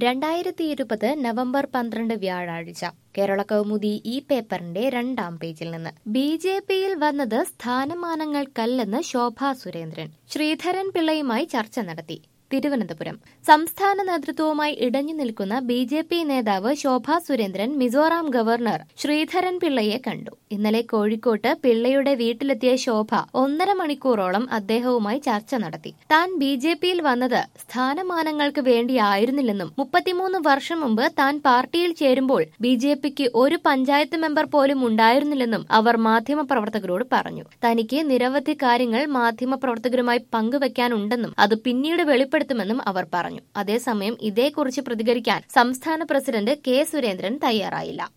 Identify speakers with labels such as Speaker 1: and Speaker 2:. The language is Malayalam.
Speaker 1: രണ്ടായിരത്തി ഇരുപത് നവംബർ പന്ത്രണ്ട് വ്യാഴാഴ്ച കേരള കൗമുദി ഈ പേപ്പറിന്റെ രണ്ടാം പേജിൽ നിന്ന് ബി ജെ പിയിൽ വന്നത് സ്ഥാനമാനങ്ങൾക്കല്ലെന്ന് ശോഭാ സുരേന്ദ്രൻ ശ്രീധരൻ പിള്ളയുമായി ചർച്ച നടത്തി തിരുവനന്തപുരം സംസ്ഥാന നേതൃത്വവുമായി ഇടഞ്ഞു നിൽക്കുന്ന ബി ജെ പി നേതാവ് ശോഭാ സുരേന്ദ്രൻ മിസോറാം ഗവർണർ ശ്രീധരൻ പിള്ളയെ കണ്ടു ഇന്നലെ കോഴിക്കോട്ട് പിള്ളയുടെ വീട്ടിലെത്തിയ ശോഭ ഒന്നര മണിക്കൂറോളം അദ്ദേഹവുമായി ചർച്ച നടത്തി താൻ ബി ജെ പിയിൽ വന്നത് സ്ഥാനമാനങ്ങൾക്ക് വേണ്ടിയായിരുന്നില്ലെന്നും മുപ്പത്തിമൂന്ന് വർഷം മുമ്പ് താൻ പാർട്ടിയിൽ ചേരുമ്പോൾ ബി ജെ പിക്ക് ഒരു പഞ്ചായത്ത് മെമ്പർ പോലും ഉണ്ടായിരുന്നില്ലെന്നും അവർ മാധ്യമപ്രവർത്തകരോട് പറഞ്ഞു തനിക്ക് നിരവധി കാര്യങ്ങൾ മാധ്യമപ്രവർത്തകരുമായി പങ്കുവെക്കാനുണ്ടെന്നും അത് പിന്നീട് വെളിപ്പെടുത്തുമെന്നും അവർ പറഞ്ഞു അതേസമയം ഇതേക്കുറിച്ച് പ്രതികരിക്കാൻ സംസ്ഥാന പ്രസിഡന്റ് കെ സുരേന്ദ്രൻ തയ്യാറായില്ല